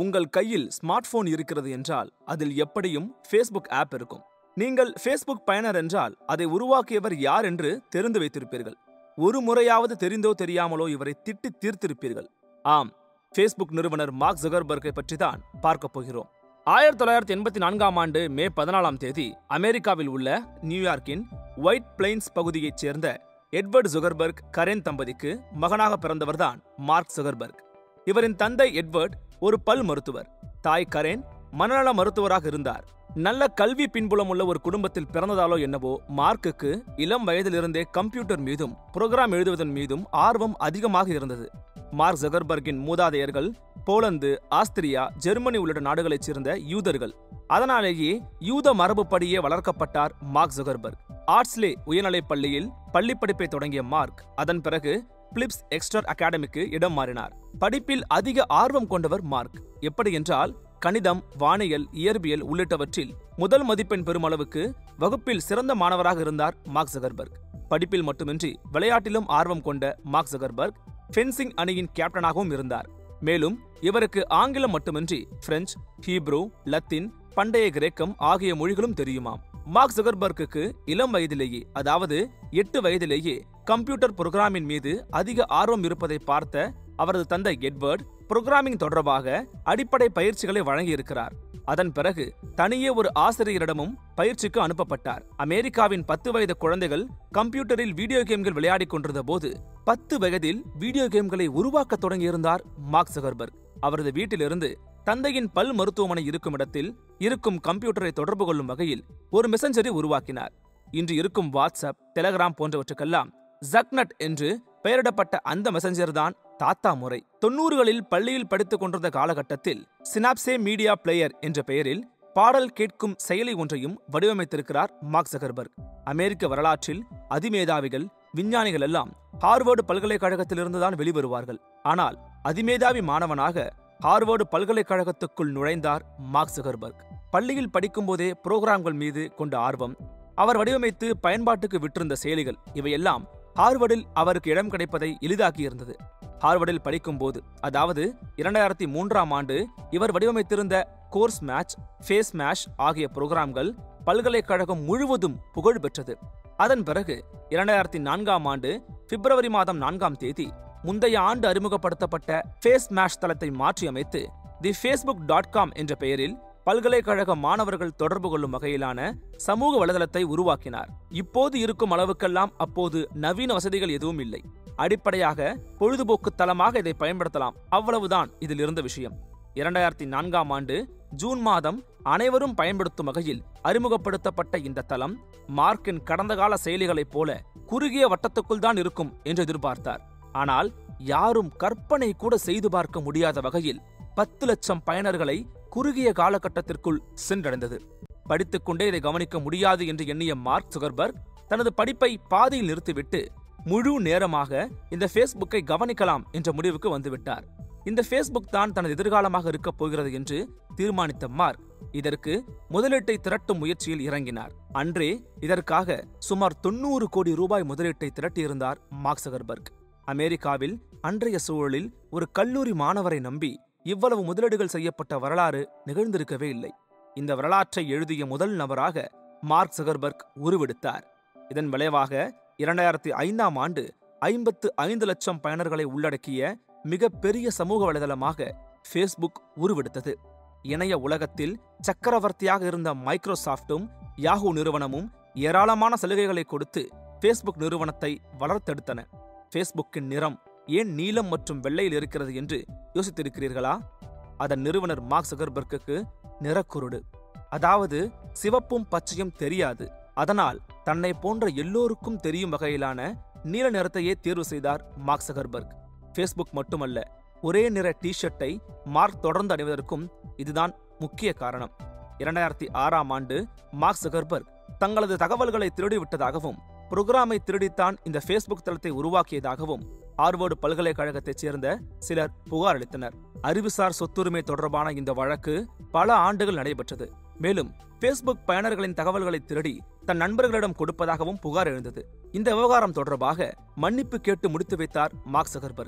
உங்கள் கையில் smart phone இருக்கிறது என்றால் அதில் எப்படியும் ஃபேஸ்புக் ஆப் இருக்கும் நீங்கள் ஃபேஸ்புக் பயனர் என்றால் அதை உருவாக்கியவர் யார் என்று தெரிந்து வைத்திருப்பீர்கள் ஒரு முறையாவது தெரிந்தோ தெரியாமலோ இவரை திட்டி தீர்த்திருப்பீர்கள் ஆம் ஃபேஸ்புக் நிறுவனர் மார்க் ஜுகர்பர்கை பற்றி தான் பார்க்க போகிறோம் ஆயிரத்தி தொள்ளாயிரத்தி எண்பத்தி நான்காம் ஆண்டு மே பதினாலாம் தேதி அமெரிக்காவில் உள்ள நியூயார்க்கின் ஒயிட் பிளைன்ஸ் பகுதியைச் சேர்ந்த எட்வர்ட் ஜுகர்பர்க் கரென் தம்பதிக்கு மகனாக பிறந்தவர்தான் மார்க் ஜுகர்பர்க் இவரின் தந்தை எட்வர்ட் ஒரு பல் மருத்துவர் தாய் கரேன் மனநல மருத்துவராக இருந்தார் நல்ல கல்வி பின்புலம் உள்ள ஒரு குடும்பத்தில் பிறந்ததாலோ என்னவோ மார்க்குக்கு இளம் வயதிலிருந்தே கம்ப்யூட்டர் மீதும் புரோகிராம் எழுதுவதன் மீதும் ஆர்வம் அதிகமாக இருந்தது மார்க் ஜகர்பர்கின் மூதாதையர்கள் போலந்து ஆஸ்திரியா ஜெர்மனி உள்ளிட்ட நாடுகளைச் சேர்ந்த யூதர்கள் அதனாலேயே யூத மரபுப்படியே வளர்க்கப்பட்டார் மார்க் ஜுகர்பர்க் ஆர்ட்ஸ்லே உயர்நிலைப் பள்ளியில் பள்ளிப்படிப்பை தொடங்கிய மார்க் அதன் பிறகு பிலிப்ஸ் எக்ஸ்டர் அகாடமிக்கு இடம் மாறினார் படிப்பில் அதிக ஆர்வம் கொண்டவர் மார்க் எப்படி என்றால் கணிதம் வானியல் இயற்பியல் உள்ளிட்டவற்றில் முதல் மதிப்பெண் பெறும் அளவுக்கு வகுப்பில் சிறந்த மாணவராக இருந்தார் மார்க் ஜகர்பர்க் படிப்பில் மட்டுமின்றி விளையாட்டிலும் ஆர்வம் கொண்ட மார்க் ஜகர்பர்க் ஃபென்சிங் அணியின் கேப்டனாகவும் இருந்தார் மேலும் இவருக்கு ஆங்கிலம் மட்டுமின்றி பிரெஞ்சு ஹீப்ரூ லத்தீன் பண்டைய கிரேக்கம் ஆகிய மொழிகளும் தெரியுமாம் மார்க் ஜுகர்பர்க்கு இளம் வயதிலேயே அதாவது எட்டு வயதிலேயே கம்ப்யூட்டர் புரோகிராமின் மீது அதிக ஆர்வம் இருப்பதை பார்த்த அவரது தந்தை எட்வர்ட் புரோகிராமிங் தொடர்பாக அடிப்படை பயிற்சிகளை வழங்கியிருக்கிறார் அதன் பிறகு தனியே ஒரு ஆசிரியரிடமும் பயிற்சிக்கு அனுப்பப்பட்டார் அமெரிக்காவின் பத்து வயது குழந்தைகள் கம்ப்யூட்டரில் வீடியோ கேம்கள் விளையாடிக் கொண்டிருந்த போது பத்து வயதில் வீடியோ கேம்களை உருவாக்க தொடங்கியிருந்தார் மார்க் ஜுகர்பர்க் அவரது வீட்டிலிருந்து தந்தையின் பல் மருத்துவமனை இருக்கும் இடத்தில் இருக்கும் கம்ப்யூட்டரை தொடர்பு கொள்ளும் வகையில் ஒரு மெசஞ்சரை உருவாக்கினார் இன்று இருக்கும் வாட்ஸ்அப் டெலகிராம் போன்றவற்றுக்கெல்லாம் ஜக்னட் என்று பெயரிடப்பட்ட அந்த மெசஞ்சர் தான் தாத்தா முறை தொன்னூறுகளில் பள்ளியில் படித்துக் கொண்டிருந்த காலகட்டத்தில் சினாப்சே மீடியா பிளேயர் என்ற பெயரில் பாடல் கேட்கும் செயலி ஒன்றையும் வடிவமைத்திருக்கிறார் மார்க் ஜகர்பர்க் அமெரிக்க வரலாற்றில் அதிமேதாவிகள் விஞ்ஞானிகள் எல்லாம் ஹார்வர்டு பல்கலைக்கழகத்திலிருந்து தான் வெளிவருவார்கள் ஆனால் அதிமேதாவி மாணவனாக ஹார்வர்டு பல்கலைக்கழகத்துக்குள் நுழைந்தார் மார்க் ஜகர்பர்க் பள்ளியில் படிக்கும்போதே புரோகிராம்கள் மீது கொண்ட ஆர்வம் அவர் வடிவமைத்து பயன்பாட்டுக்கு விட்டிருந்த செயலிகள் இவையெல்லாம் ஹார்வர்டில் அவருக்கு இடம் கிடைப்பதை எளிதாக்கியிருந்தது ஹார்வர்டில் படிக்கும்போது அதாவது இரண்டாயிரத்தி மூன்றாம் ஆண்டு இவர் வடிவமைத்திருந்த கோர்ஸ் மேட்ச் ஃபேஸ் மேஷ் ஆகிய புரோகிராம்கள் பல்கலைக்கழகம் முழுவதும் புகழ் பெற்றது அதன் பிறகு இரண்டாயிரத்தி நான்காம் ஆண்டு பிப்ரவரி மாதம் நான்காம் தேதி முந்தைய ஆண்டு அறிமுகப்படுத்தப்பட்ட ஃபேஸ் மேஷ் தளத்தை மாற்றியமைத்து தி ஃபேஸ்புக் டாட் காம் என்ற பெயரில் பல்கலைக்கழக மாணவர்கள் தொடர்பு கொள்ளும் வகையிலான சமூக வலைதளத்தை உருவாக்கினார் இப்போது இருக்கும் அளவுக்கெல்லாம் அப்போது நவீன வசதிகள் எதுவும் இல்லை அடிப்படையாக பொழுதுபோக்கு தளமாக இதை பயன்படுத்தலாம் அவ்வளவுதான் இதில் இருந்த விஷயம் இரண்டாயிரத்தி நான்காம் ஆண்டு ஜூன் மாதம் அனைவரும் பயன்படுத்தும் வகையில் அறிமுகப்படுத்தப்பட்ட இந்த தளம் மார்க்கின் கடந்த கால செயலிகளைப் போல குறுகிய வட்டத்துக்குள் தான் இருக்கும் என்று எதிர்பார்த்தார் ஆனால் யாரும் கற்பனை கூட செய்து பார்க்க முடியாத வகையில் பத்து லட்சம் பயனர்களை குறுகிய காலகட்டத்திற்குள் சென்றடைந்தது படித்துக்கொண்டே இதை கவனிக்க முடியாது என்று எண்ணிய மார்க் சுகர்பர்க் தனது படிப்பை பாதியில் நிறுத்திவிட்டு முழு நேரமாக இந்த ஃபேஸ்புக்கை கவனிக்கலாம் என்ற முடிவுக்கு வந்துவிட்டார் இந்த ஃபேஸ்புக் தான் தனது எதிர்காலமாக இருக்கப் போகிறது என்று தீர்மானித்த மார்க் இதற்கு முதலீட்டை திரட்டும் முயற்சியில் இறங்கினார் அன்றே இதற்காக சுமார் தொண்ணூறு கோடி ரூபாய் முதலீட்டை திரட்டியிருந்தார் மார்க் சகர்பர்க் அமெரிக்காவில் அன்றைய சூழலில் ஒரு கல்லூரி மாணவரை நம்பி இவ்வளவு முதலீடுகள் செய்யப்பட்ட வரலாறு நிகழ்ந்திருக்கவே இல்லை இந்த வரலாற்றை எழுதிய முதல் நபராக மார்க் சகர்பர்க் உருவெடுத்தார் இதன் விளைவாக இரண்டாயிரத்தி ஐந்தாம் ஆண்டு ஐம்பத்து ஐந்து லட்சம் பயனர்களை உள்ளடக்கிய மிகப்பெரிய சமூக வலைதளமாக ஃபேஸ்புக் உருவெடுத்தது இணைய உலகத்தில் சக்கரவர்த்தியாக இருந்த மைக்ரோசாஃப்டும் யாஹூ நிறுவனமும் ஏராளமான சலுகைகளை கொடுத்து ஃபேஸ்புக் நிறுவனத்தை வளர்த்தெடுத்தன ஃபேஸ்புக்கின் நிறம் ஏன் நீலம் மற்றும் வெள்ளையில் இருக்கிறது என்று யோசித்திருக்கிறீர்களா அதன் நிறுவனர் மார்க் சகர்பர்க்கு நிறக்குருடு அதாவது சிவப்பும் பச்சையும் தெரியாது அதனால் தன்னை போன்ற எல்லோருக்கும் தெரியும் வகையிலான நீல நிறத்தையே தேர்வு செய்தார் மார்க் சகர்பர்க் ஃபேஸ்புக் மட்டுமல்ல ஒரே நிற டி ஷர்ட்டை மார்க் தொடர்ந்து அணிவதற்கும் இதுதான் முக்கிய காரணம் இரண்டாயிரத்தி ஆறாம் ஆண்டு மார்க் சகர்பர்க் தங்களது தகவல்களை திருடிவிட்டதாகவும் புரோகிராமை திருடித்தான் இந்த ஃபேஸ்புக் தளத்தை உருவாக்கியதாகவும் ஹார்வர்டு பல்கலைக்கழகத்தைச் சேர்ந்த சிலர் புகார் அளித்தனர் அறிவுசார் சொத்துரிமை தொடர்பான இந்த வழக்கு பல ஆண்டுகள் நடைபெற்றது மேலும் ஃபேஸ்புக் பயனர்களின் தகவல்களை திருடி தன் நண்பர்களிடம் கொடுப்பதாகவும் புகார் எழுந்தது இந்த விவகாரம் தொடர்பாக மன்னிப்பு கேட்டு முடித்து வைத்தார் மார்க் சகர்பர்க்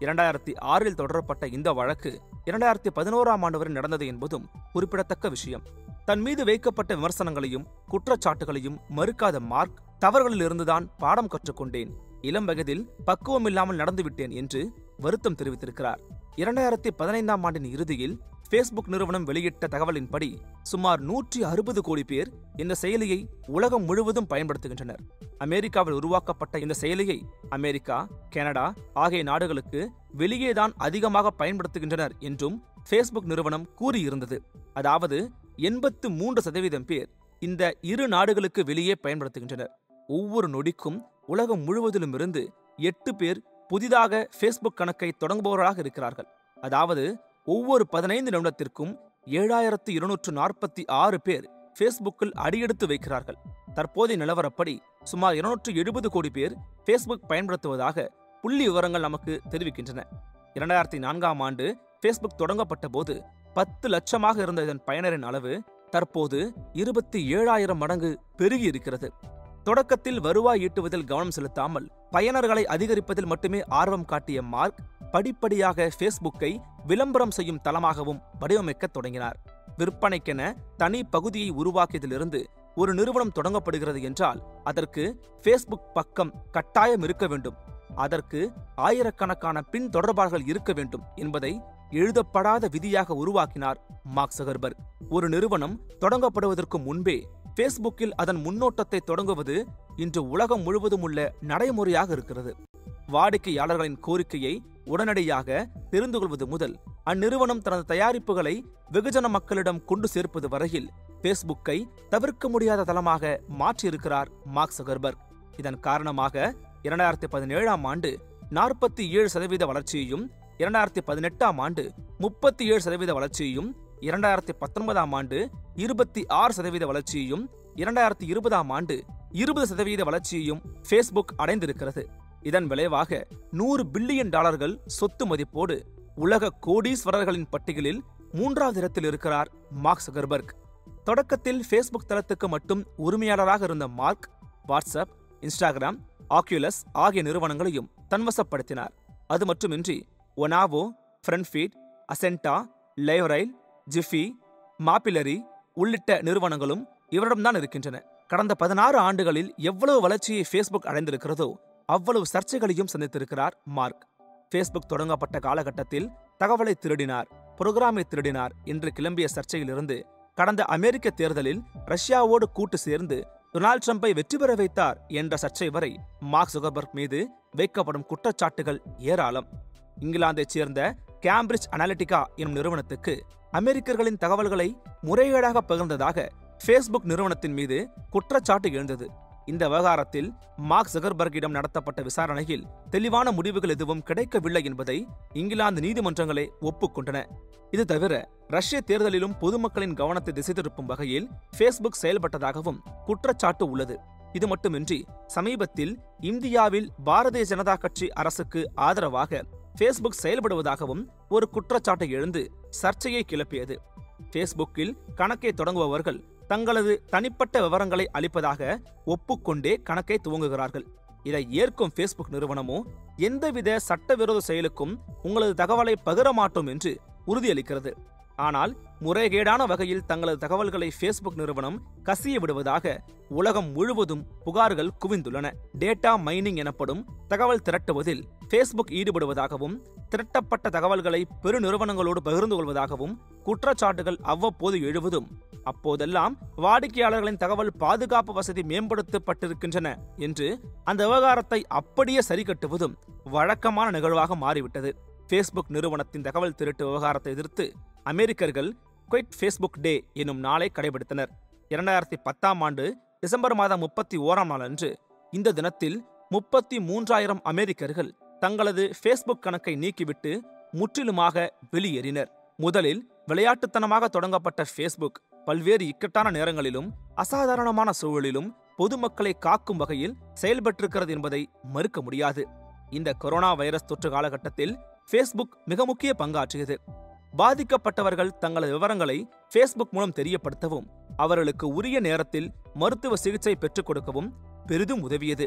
இரண்டாயிரத்தி ஆறில் தொடரப்பட்ட இந்த வழக்கு இரண்டாயிரத்தி பதினோராம் ஆண்டு வரை நடந்தது என்பதும் குறிப்பிடத்தக்க விஷயம் தன் மீது வைக்கப்பட்ட விமர்சனங்களையும் குற்றச்சாட்டுகளையும் மறுக்காத மார்க் தவறுகளிலிருந்துதான் பாடம் கற்றுக்கொண்டேன் இளம் வயதில் பக்குவமில்லாமல் நடந்துவிட்டேன் என்று வருத்தம் தெரிவித்திருக்கிறார் இரண்டாயிரத்தி பதினைந்தாம் ஆண்டின் இறுதியில் ஃபேஸ்புக் நிறுவனம் வெளியிட்ட தகவலின்படி சுமார் நூற்றி அறுபது கோடி பேர் இந்த செயலியை உலகம் முழுவதும் பயன்படுத்துகின்றனர் அமெரிக்காவில் உருவாக்கப்பட்ட இந்த செயலியை அமெரிக்கா கனடா ஆகிய நாடுகளுக்கு வெளியேதான் அதிகமாக பயன்படுத்துகின்றனர் என்றும் ஃபேஸ்புக் நிறுவனம் கூறியிருந்தது அதாவது எண்பத்து மூன்று சதவீதம் பேர் இந்த இரு நாடுகளுக்கு வெளியே பயன்படுத்துகின்றனர் ஒவ்வொரு நொடிக்கும் உலகம் முழுவதிலும் இருந்து எட்டு பேர் புதிதாக ஃபேஸ்புக் கணக்கை தொடங்குபவர்களாக இருக்கிறார்கள் அதாவது ஒவ்வொரு பதினைந்து நிமிடத்திற்கும் ஏழாயிரத்து இருநூற்று நாற்பத்தி ஆறு பேர் ஃபேஸ்புக்கில் அடியெடுத்து வைக்கிறார்கள் தற்போதைய நிலவரப்படி சுமார் இருநூற்று எழுபது கோடி பேர் ஃபேஸ்புக் பயன்படுத்துவதாக புள்ளி விவரங்கள் நமக்கு தெரிவிக்கின்றன இரண்டாயிரத்தி நான்காம் ஆண்டு ஃபேஸ்புக் தொடங்கப்பட்ட போது பத்து லட்சமாக இருந்த இதன் பயனரின் அளவு தற்போது இருபத்தி ஏழாயிரம் மடங்கு பெருகி இருக்கிறது தொடக்கத்தில் வருவாய் ஈட்டுவதில் கவனம் செலுத்தாமல் பயனர்களை அதிகரிப்பதில் மட்டுமே ஆர்வம் காட்டிய மார்க் படிப்படியாக ஃபேஸ்புக்கை விளம்பரம் செய்யும் தளமாகவும் வடிவமைக்கத் தொடங்கினார் விற்பனைக்கென தனி பகுதியை உருவாக்கியதிலிருந்து ஒரு நிறுவனம் தொடங்கப்படுகிறது என்றால் அதற்கு ஃபேஸ்புக் பக்கம் கட்டாயம் இருக்க வேண்டும் அதற்கு ஆயிரக்கணக்கான பின் தொடர்பாளர்கள் இருக்க வேண்டும் என்பதை எழுதப்படாத விதியாக உருவாக்கினார் மார்க் சகர்பர்க் ஒரு நிறுவனம் தொடங்கப்படுவதற்கு முன்பே ஃபேஸ்புக்கில் அதன் முன்னோட்டத்தை தொடங்குவது இன்று உலகம் முழுவதும் உள்ள நடைமுறையாக இருக்கிறது வாடிக்கையாளர்களின் கோரிக்கையை உடனடியாக தெரிந்து கொள்வது முதல் அந்நிறுவனம் தனது தயாரிப்புகளை வெகுஜன மக்களிடம் கொண்டு சேர்ப்பது வரையில் ஃபேஸ்புக்கை தவிர்க்க முடியாத தளமாக மாற்றியிருக்கிறார் மார்க் சகர்பர்க் இதன் காரணமாக இரண்டாயிரத்தி பதினேழாம் ஆண்டு நாற்பத்தி ஏழு சதவீத வளர்ச்சியையும் இரண்டாயிரத்தி பதினெட்டாம் ஆண்டு முப்பத்தி ஏழு சதவீத வளர்ச்சியையும் இரண்டாயிரத்தி பத்தொன்பதாம் ஆண்டு இருபத்தி ஆறு சதவீத வளர்ச்சியையும் இரண்டாயிரத்தி இருபதாம் ஆண்டு இருபது சதவீத வளர்ச்சியையும் ஃபேஸ்புக் அடைந்திருக்கிறது இதன் விளைவாக நூறு பில்லியன் டாலர்கள் சொத்து மதிப்போடு உலக கோடீஸ்வரர்களின் பட்டியலில் மூன்றாவது இடத்தில் இருக்கிறார் மார்க் சகர்பர்க் தொடக்கத்தில் ஃபேஸ்புக் தளத்துக்கு மட்டும் உரிமையாளராக இருந்த மார்க் வாட்ஸ்அப் இன்ஸ்டாகிராம் ஆக்யூலஸ் ஆகிய நிறுவனங்களையும் தன்வசப்படுத்தினார் அது மட்டுமின்றி ஒனாவோ ஃப்ரண்ட்ஃபீட் அசென்டா லைவ்ரைல் ஜிஃபி மாப்பிலரி உள்ளிட்ட நிறுவனங்களும் இவரிடம்தான் இருக்கின்றன கடந்த பதினாறு ஆண்டுகளில் எவ்வளவு வளர்ச்சியை ஃபேஸ்புக் அடைந்திருக்கிறதோ அவ்வளவு சர்ச்சைகளையும் சந்தித்திருக்கிறார் மார்க் ஃபேஸ்புக் தொடங்கப்பட்ட காலகட்டத்தில் தகவலை திருடினார் புரோகிராமை திருடினார் என்று கிளம்பிய சர்ச்சையிலிருந்து கடந்த அமெரிக்க தேர்தலில் ரஷ்யாவோடு கூட்டு சேர்ந்து டொனால்ட் ட்ரம்பை வெற்றி பெற வைத்தார் என்ற சர்ச்சை வரை மார்க் சுகர்பர்க் மீது வைக்கப்படும் குற்றச்சாட்டுகள் ஏராளம் இங்கிலாந்தைச் சேர்ந்த கேம்பிரிட்ஜ் அனாலிட்டிகா எனும் நிறுவனத்துக்கு அமெரிக்கர்களின் தகவல்களை முறைகேடாக பகிர்ந்ததாக ஃபேஸ்புக் நிறுவனத்தின் மீது குற்றச்சாட்டு எழுந்தது இந்த விவகாரத்தில் மார்க் ஜகர்பர்கிடம் நடத்தப்பட்ட விசாரணையில் தெளிவான முடிவுகள் எதுவும் கிடைக்கவில்லை என்பதை இங்கிலாந்து நீதிமன்றங்களே ஒப்புக்கொண்டன இது தவிர ரஷ்ய தேர்தலிலும் பொதுமக்களின் கவனத்தை திசை திருப்பும் வகையில் ஃபேஸ்புக் செயல்பட்டதாகவும் குற்றச்சாட்டு உள்ளது இது மட்டுமின்றி சமீபத்தில் இந்தியாவில் பாரதிய ஜனதா கட்சி அரசுக்கு ஆதரவாக ஃபேஸ்புக் செயல்படுவதாகவும் ஒரு குற்றச்சாட்டு எழுந்து சர்ச்சையை கிளப்பியது ஃபேஸ்புக்கில் கணக்கை தொடங்குபவர்கள் தங்களது தனிப்பட்ட விவரங்களை அளிப்பதாக ஒப்புக்கொண்டே கணக்கை துவங்குகிறார்கள் இதை ஏற்கும் ஃபேஸ்புக் நிறுவனமோ எந்தவித சட்டவிரோத செயலுக்கும் உங்களது தகவலை பகிர மாட்டோம் என்று உறுதியளிக்கிறது ஆனால் முறைகேடான வகையில் தங்களது தகவல்களை ஃபேஸ்புக் நிறுவனம் கசிய விடுவதாக உலகம் முழுவதும் புகார்கள் குவிந்துள்ளன டேட்டா மைனிங் எனப்படும் தகவல் திரட்டுவதில் ஃபேஸ்புக் ஈடுபடுவதாகவும் திரட்டப்பட்ட தகவல்களை பெருநிறுவனங்களோடு பகிர்ந்து கொள்வதாகவும் குற்றச்சாட்டுகள் அவ்வப்போது எழுவதும் அப்போதெல்லாம் வாடிக்கையாளர்களின் தகவல் பாதுகாப்பு வசதி மேம்படுத்தப்பட்டிருக்கின்றன என்று அந்த விவகாரத்தை அப்படியே சரிகட்டுவதும் வழக்கமான நிகழ்வாக மாறிவிட்டது ஃபேஸ்புக் நிறுவனத்தின் தகவல் திருட்டு விவகாரத்தை எதிர்த்து அமெரிக்கர்கள் குவைட் ஃபேஸ்புக் டே என்னும் நாளை கடைபிடித்தனர் இரண்டாயிரத்தி பத்தாம் ஆண்டு டிசம்பர் மாதம் முப்பத்தி ஓராம் நாள் அன்று இந்த தினத்தில் முப்பத்தி மூன்றாயிரம் அமெரிக்கர்கள் தங்களது ஃபேஸ்புக் கணக்கை நீக்கிவிட்டு முற்றிலுமாக வெளியேறினர் முதலில் விளையாட்டுத்தனமாக தொடங்கப்பட்ட ஃபேஸ்புக் பல்வேறு இக்கட்டான நேரங்களிலும் அசாதாரணமான சூழலிலும் பொதுமக்களை காக்கும் வகையில் செயல்பட்டிருக்கிறது என்பதை மறுக்க முடியாது இந்த கொரோனா வைரஸ் தொற்று காலகட்டத்தில் ஃபேஸ்புக் மிக முக்கிய பங்காற்றியது பாதிக்கப்பட்டவர்கள் தங்களது விவரங்களை ஃபேஸ்புக் மூலம் தெரியப்படுத்தவும் அவர்களுக்கு உரிய நேரத்தில் மருத்துவ சிகிச்சை பெற்றுக் கொடுக்கவும் பெரிதும் உதவியது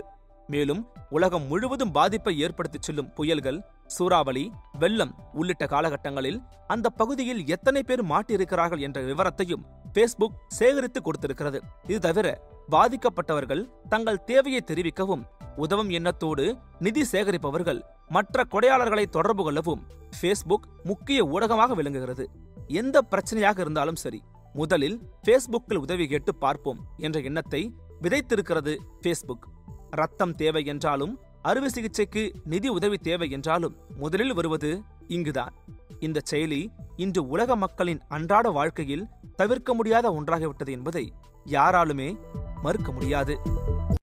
மேலும் உலகம் முழுவதும் பாதிப்பை ஏற்படுத்திச் செல்லும் புயல்கள் சூறாவளி வெள்ளம் உள்ளிட்ட காலகட்டங்களில் அந்த பகுதியில் எத்தனை பேர் மாட்டியிருக்கிறார்கள் என்ற விவரத்தையும் ஃபேஸ்புக் சேகரித்து கொடுத்திருக்கிறது இது தவிர பாதிக்கப்பட்டவர்கள் தங்கள் தேவையை தெரிவிக்கவும் உதவும் எண்ணத்தோடு நிதி சேகரிப்பவர்கள் மற்ற கொடையாளர்களை தொடர்பு கொள்ளவும் ஃபேஸ்புக் முக்கிய ஊடகமாக விளங்குகிறது எந்த பிரச்சனையாக இருந்தாலும் சரி முதலில் ஃபேஸ்புக்கில் உதவி கேட்டு பார்ப்போம் என்ற எண்ணத்தை விதைத்திருக்கிறது ஃபேஸ்புக் ரத்தம் தேவை என்றாலும் அறுவை சிகிச்சைக்கு நிதி உதவி தேவை என்றாலும் முதலில் வருவது இங்குதான் இந்த செயலி இன்று உலக மக்களின் அன்றாட வாழ்க்கையில் தவிர்க்க முடியாத ஒன்றாகிவிட்டது என்பதை யாராலுமே மறுக்க முடியாது